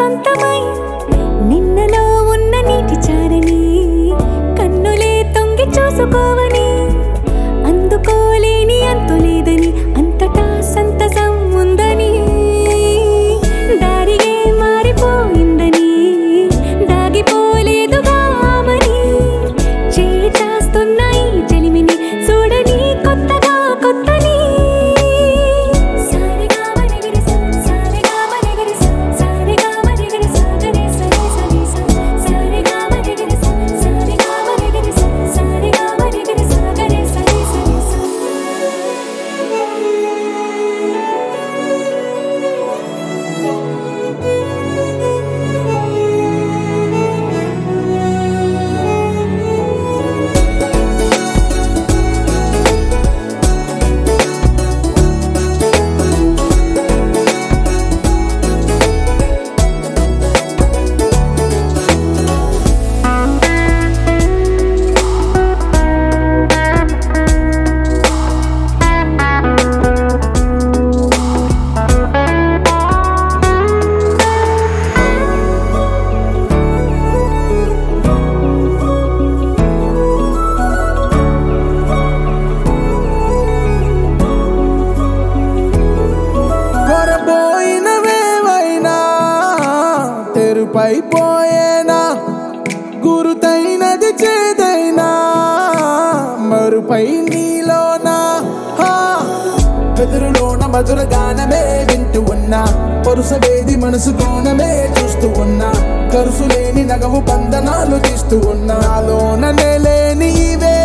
సొంతమై నిన్నలో ఉన్న నీటి చారని కన్నులే తొంగి చూసుకోవని అందుకోలేని అంతు లేదని అంతటా సంతసం ఉందని దారిగే మారిపోయిందని దాగిపోలేదుగా ఆమని చేస్తాస్తున్నాయి జలిమిని చూడని కొత్తగా కొత్తని సారిగా మరిగిరి సారిగా మరిగిరి సారిగా మరిగిరి సాగరే సరి సరి సారిగా మరిగిరి సారిగా మరిగిరి సారిగా మరిగిరి సాగరే సరి సరి కొరబోయినవేవైనా తెరుపైపోయేనా గురుతైనది చేదైనా మరుపై నీలోనా హా. వెదురులోన మధుర గానమే వింటూ ఉన్నా పరుసవేది మనసు కోణమే చూస్తూ ఉన్నా కరుసు లేని నగవు బంధనాలు తీస్తూ ఉన్నా నాలోన లేని ఇవే